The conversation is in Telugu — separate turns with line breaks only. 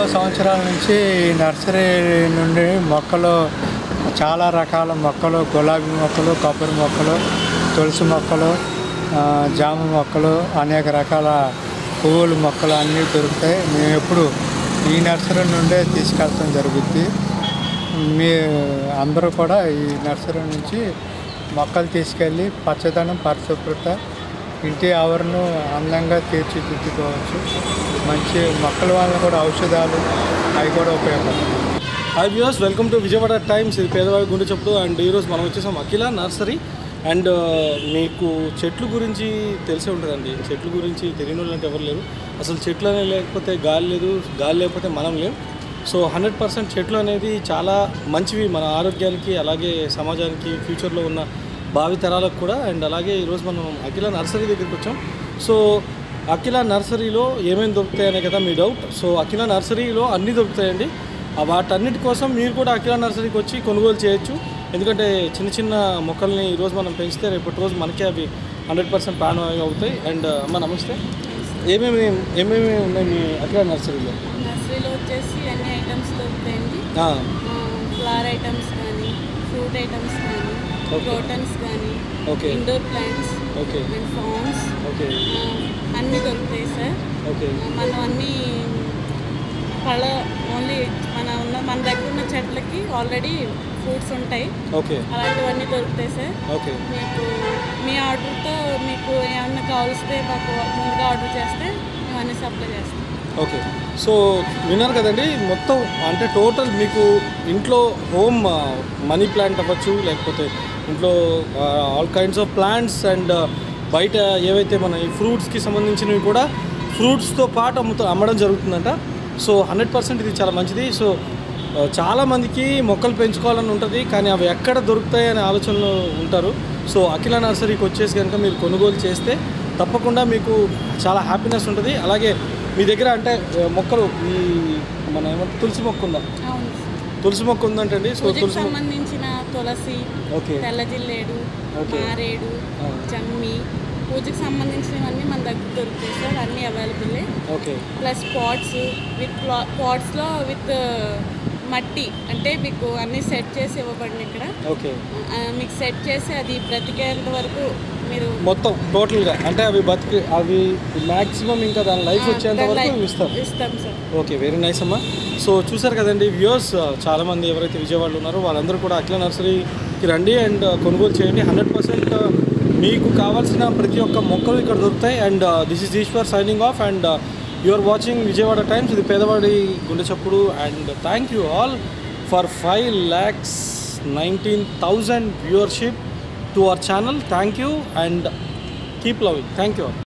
సంవత్సరాల నుంచి ఈ నర్సరీ నుండి మొక్కలు చాలా రకాల మొక్కలు గులాబీ మొక్కలు కొబ్బరి మొక్కలు తులసి మొక్కలు ఆ, జామ మొక్కలు అనేక రకాల పువ్వుల మొక్కలు అన్నీ దొరుకుతాయి మేము ఎప్పుడు ఈ నర్సరీ నుండే తీసుకెళ్తాం జరుగుద్ది మీ అందరూ కూడా ఈ నర్సరీ నుంచి మొక్కలు తీసుకెళ్ళి పచ్చదనం పరిశుభ్రత ఇంటి ఆవరణను అందంగా తీర్చిదిద్దుకోవచ్చు మంచి మొక్కల వల్ల కూడా ఔషధాలు అవి కూడా ఉపయోగపడతాయి
hi views welcome to Vijayawada Times ఇది పేదవాడి గుండె చెప్పుడు అండ్ ఈరోజు మనం వచ్చేసాం అఖిల నర్సరీ అండ్ మీకు చెట్లు గురించి తెలిసే ఉంటుందండి చెట్ల గురించి తెలియని వాళ్ళు అంటే ఎవరు లేరు అసలు చెట్లు అనేవి లేకపోతే గాలి లేదు గాలి లేకపోతే మనం లేం సో హండ్రెడ్ పర్సెంట్ చెట్లు అనేది చాలా మంచివి మన ఆరోగ్యానికి అలాగే సమాజానికి ఫ్యూచర్లో ఉన్న భావి తరాలకు కూడా అండ్ అలాగే ఈరోజు మనం అఖిల నర్సరీ దగ్గరికి వచ్చాం సో అఖిల నర్సరీలో ఏమేమి దొరుకుతాయనే కదా మీ డౌట్ సో అఖిల నర్సరీలో అన్నీ దొరుకుతాయండి ఆ వాటన్నిటి కోసం మీరు కూడా అఖిల నర్సరీకి వచ్చి కొనుగోలు చేయొచ్చు ఎందుకంటే చిన్న చిన్న మొక్కల్ని ఈరోజు మనం పెంచితే రేపటి రోజు మనకే అవి హండ్రెడ్ పర్సెంట్ ప్రాణవాయువు అవుతాయి అండ్ అమ్మ నమస్తే ఏమేమి ఏమేమి ఉన్నాయి మీ అఖిల నర్సరీలో
నర్సరీలో వచ్చేసి అన్ని ఐటమ్స్ దొరుకుతాయండి
ఆ,
ఫ్లవర్ ఐటమ్స్ కానీ ఫ్రూట్ ఐటమ్స్ కానీ
Okay.
క్రోటన్స్ కానీ
Okay.
Indoor plants
okay
and farms
okay
అన్నీ దొరుకుతాయి సార్
ఓకే
ఆ, మనం అన్ని పళ్ళ ఓన్లీ మన ఉన్న మన దగ్గర ఉన్న చెట్లకి ఆల్రెడీ ఫ్రూట్స్ ఉంటాయి
ఓకే
అలాంటివన్నీ దొరుకుతాయి సార్
ఓకే
మీకు మీ ఆర్డర్తో మీకు ఏమన్నా కావలిస్తే మాకు ముందుగా ఆర్డర్ చేస్తే మేము అన్ని సప్లై చేస్తాం
ఓకే సో విన్నారు కదండి మొత్తం అంటే టోటల్ మీకు ఇంట్లో హోమ్ మనీ ప్లాంట్ అవ్వచ్చు లేకపోతే ఇంట్లో all kinds of plants and బయట ఏవైతే మన ఈ ఫ్రూట్స్కి సంబంధించినవి కూడా ఫ్రూట్స్తో పాటు అమ్ముతా అమ్మడం జరుగుతుందంట సో హండ్రెడ్ పర్సెంట్ ఇది చాలా మంచిది సో ఆ, చాలా మందికి మొక్కలు పెంచుకోవాలని ఉంటుంది కానీ అవి ఎక్కడ దొరుకుతాయి అనే ఆలోచనలో ఉంటారు సో అఖిల నర్సరీకి వచ్చేసి కనుక మీరు కొనుగోలు చేస్తే తప్పకుండా మీకు చాలా హ్యాపీనెస్ ఉంటుంది అలాగే మీ దగ్గర అంటే ఆ, మొక్కలు ఈ మన ఏమంటే తులసి మొక్క ఉందా
అవును సార్
తులసి మొక్క ఉందంటండి సో
పూజకి
తులసి మొక్క
సంబంధించిన తులసి
ఓకే
తెల్ల జిల్లేడు
ఓకే.
మారేడు
ఆ.
జమ్మి పూజకి సంబంధించినవన్నీ మన దగ్గర దొరుకుతాయి సార్ అన్నీ available
okay
plus pots with పాట్స్లో విత్ మట్టి అంటే మీకు అన్నీ సెట్ చేసి ఇవ్వబడిన ఇక్కడ
ఓకే
ఆ, మీకు సెట్ చేసి అది బ్రతికేంత వరకు మీరు
మొత్తం టోటల్గా అంటే అవి బతికి అవి మ్యాక్సిమం ఇంకా దాని లైఫ్ వచ్చేంత
దాని
వరకు
life
ఇస్తాం
ఇస్తాం సార్
ఓకే వెరీ నైస్ అమ్మా సో చూసారు కదండి వ్యూయర్స్ చాలామంది ఎవరైతే విజయవాడలో ఉన్నారో వాళ్ళందరూ కూడా అఖిల నర్సరీకి రండి అండ్ కొనుగోలు చేయండి హండ్రెడ్ పర్సెంట్ మీకు కావాల్సిన ప్రతి ఒక్క మొక్కలు ఇక్కడ దొరుకుతాయి and this is Eshwar signing off and you are watching Vijayawada Times ఇది పేదవాడి గుండె చప్పుడు and thank you all for five lakhs nineteen thousand viewership to our channel thank you and keep loving thank you